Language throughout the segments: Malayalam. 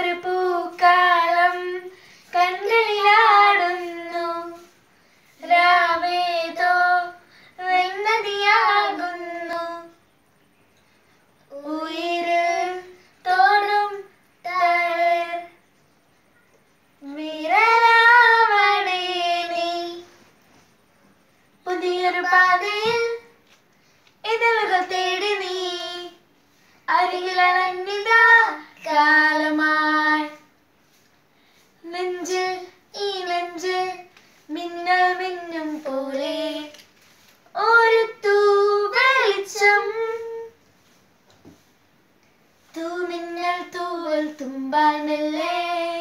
ഒരു പൂക്കാലം കണ്ണിലാടുന്നു രാവേതോ വെണ്ണതിയാകുന്നു ഉയിര് തോടും തളിർ വിരലാവണേ നീ പുതിയൊരു പാതയിൽ ഇതളുകൾ തേടി നീ അരികിലണഞ്ഞിതാ കാലമായി നെഞ്ച് ഈ നെഞ്ച് മിന്നൽ മിന്നും പോലെ ഒരു തൂ വെളിച്ചം തൂമിന്നൽ തൂവൽ തുമ്പാനല്ലേ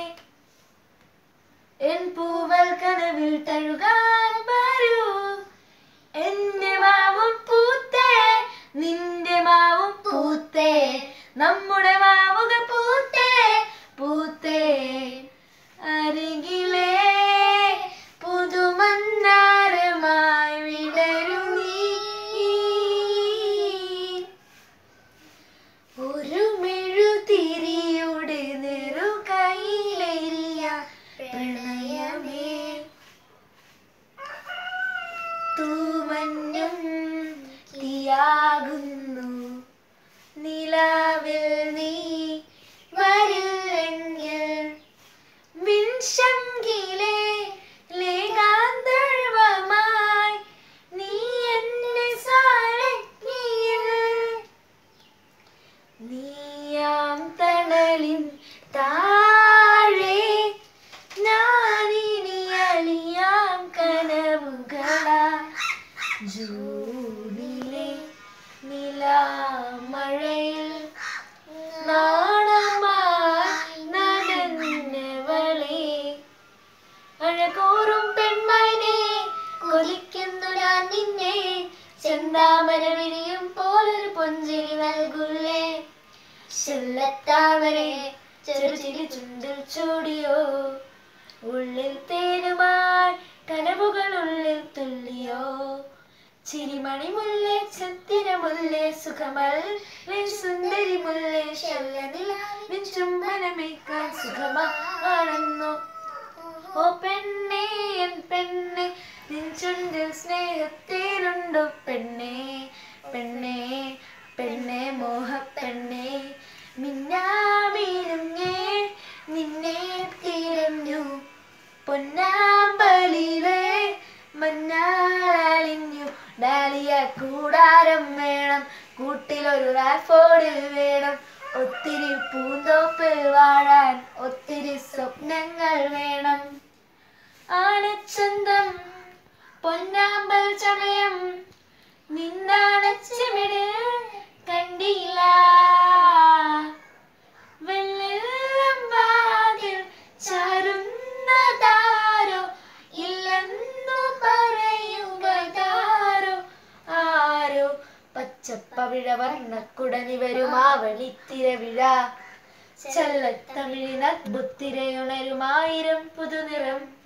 എൻ പൂവൽ കനവിൽ തഴുകാൻ വരൂ എന്റെ മാവും പൂത്തേ നിന്റെ മാവും പൂത്തേ നമ്മുടെ മാവുകൾ പൂത്തേ പൂത്തേ അരികിലേ പുതുമന്നാരമായി വിടരു നീ ഒരു മെഴുതിരിയുടെ നെറു കയ്യിലെരിയ പ്രണയമേ തൂമഞ്ഞും തീയാകുന്നു നിലാവിൽ നീ വരില്ലെങ്കിൽ മിൻശങ്കിലെ ലേഖാന്തഴവമായി നീ എന്നെ സാരജ്ഞിയിൽ നീയാം തണലിൻ താഴെ ഞാനിനി അലിയാം കനവുകളാ ജൂണിലെ നിലാമഴയിൽ നാണമായി നടന്നവളെ അഴകൂറും പെൺമൈനെ കൊതിക്കുന്നു ഞാൻ നിന്നെ ചെന്താമര വിരിയും പോലൊരു പൊഞ്ചിരി നൽകുള്ളേ ചെല്ലത്താമരെ ചെറുചിരി ചുണ്ടിൽ ചൂടിയോ ഉള്ളിൽ തേനുമായി കനവുകൾ ഉള്ളിൽ തുള്ളിയോ ചിരിമണി മുല്ലേ ചത്തിര മുല്ലേ സുഖമല്ലേ സുന്ദരി മുല്ലേ ശല്ലനില നിൻ ചുംബനമേക്കാൻ സുഖമാണെന്നോ ഓ പെണ്ണേ എൻ പെണ്ണെ നിൻ ചുണ്ടിൽ സ്നേഹത്തേനുണ്ടോ പെണ്ണേ പെണ്ണേ പെണ്ണേ മോഹപ്പെണ്ണേ മിന്നാമീനുങ്ങേ നിന്നെ തിരഞ്ഞു പൊന്നാമ്പലിലെ മഞ്ഞാലിഞ്ഞു ഡാലിയ കൂടാരം വേണം കൂട്ടിലൊരു റാഫോഡിൽ വേണം ഒത്തിരി പൂന്തോപ്പിൽ വാഴാൻ ഒത്തിരി സ്വപ്നങ്ങൾ വേണം ആനച്ചന്തം പൊന്നാമ്പൽ ചമയം നിന്നാണച്ചമിട് കണ്ടില്ല വെള്ളം വാതിൽ ചാരുന്നതാരോ ഇല്ലെന്നു പറയുകതാരോ ആരോ പച്ചപ്പവിഴ വർണ്ണക്കുടനി വരും ആവണിത്തിരവിഴ ചല്ലത്തമിഴിന ബുത്തിരയുണരുമായിരം പുതുനിറം